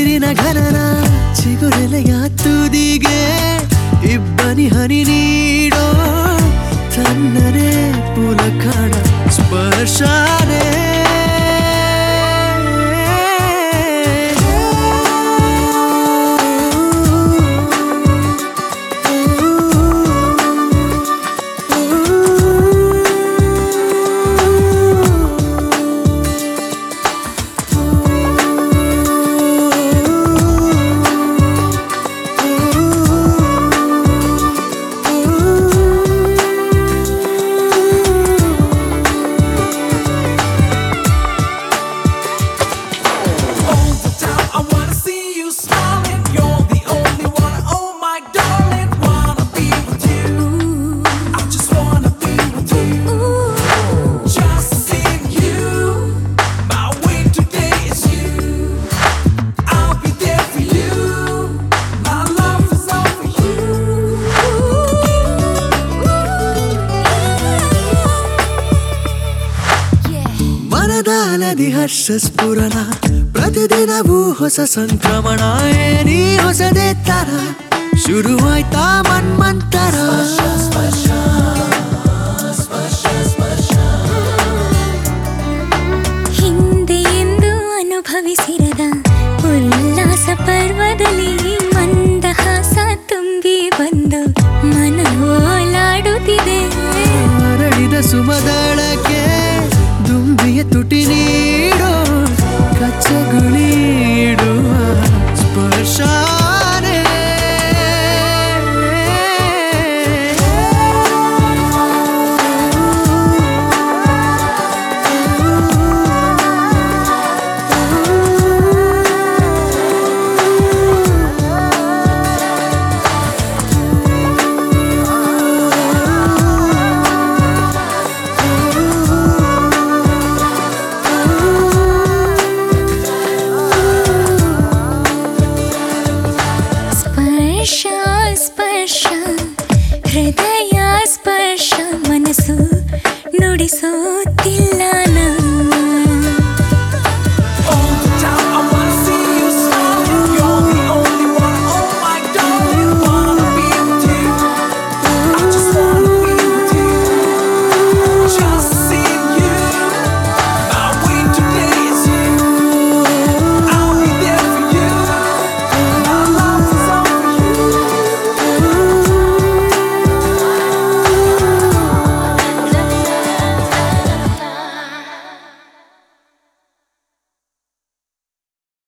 ಉಸಿರಿನ ಘನನ ಚಿಗುರೆಲೆಯ ತುದಿಗೆ ಇಬ್ಬನಿ ಹನಿ ನೀಡೋ ತನ್ನನೇ ಪುಲಕಣ ಸ್ಪರ್ಶನೇ All the time I wanna see you smiling. You're the only one. Oh my darling, wanna be with you. I just wanna be with you. Just seeing you. My way today is you. I'll be there for you. My love is all for ಮನದಾಲದಿ ಹರ್ಷ ಸ್ಫುರಣ ಪ್ರತಿದಿನವೂ ಹೊಸ ಸಂಕ್ರಮಣ ಏನಿ ಹೊಸದೇ ತರ ಶುರುವಾಯ್ತಾ ಮನ್ಮಂತರ ಹಿಂದೆ ಎಂದು ಅನುಭವಿಸಿರದ ಉಲ್ಲಾಸ ಪರ್ವದಲ್ಲಿ ಮಂದಹಾಸ ತುಂಬಿ ಬಂದು ಮನ ಓಲಾಡುತ್ತಿದೆ ಅರಳಿದ ಸುಮದಳಕ್ಕೆ ದುಂಬಿಯ ತುಟಿ ನೀಡೋ ಕಚ್ಚಗುಳಿಡುವ ಸ್ಪರ್ಶಾನೆ ಸ್ಪರ್ಶ ಸ್ಪರ್ಶ ಹೃದಯ ಸ್ಪರ್ಶ ಮನಸ್ಸು ನುಡಿಸುತ್ತಿಲ್ಲ